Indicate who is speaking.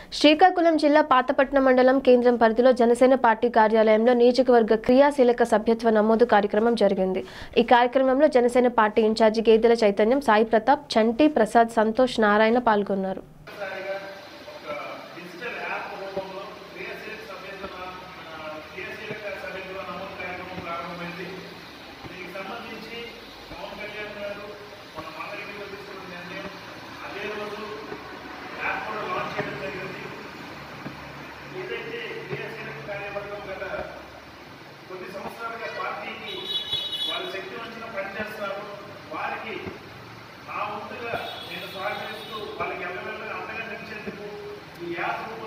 Speaker 1: శ్రీకాకుళం జిల్లా పాతపట్నం మండలం కేంద్రం పరిధిలో జనసేన పార్టీ కార్యాలయంలో నియోజకవర్గ క్రియాశీలక సభ్యత్వ నమోదు కార్యక్రమం జరిగింది ఈ కార్యక్రమంలో జనసేన పార్టీ ఇన్ఛార్జి గేదెల చైతన్యం సాయి ప్రతాప్ చంటి ప్రసాద్ సంతోష్ నారాయణ పాల్గొన్నారు
Speaker 2: ఒక్కసారిగా ఒక డిజిటల్ యాప్ రూపంలో క్రియాశీలక సభ్యత్వ ఆ, క్రియాశీలక సభ్యత్వ నమోదు కార్యక్రమం ప్రారంభమైంది దీనికి సంబంధించి పవన్ కళ్యాణ్ గారు మన మంగళగిరిలో తీసుకున్న నిర్ణయం అదే రోజు యాప్ కూడా లాంచ్ చేయడం జరిగింది ఏదైతే క్రియాశీలక కార్యవర్గం గత కొన్ని సంవత్సరాలుగా పార్టీకి వాళ్ళు శక్తి వంచిన పనిచేస్తారు వారికి నా వంతుగా నేను సహకరిస్తూ వాళ్ళకి ఎల్లవెల్ల అండగా నిలిచేందుకు ఈ యాప్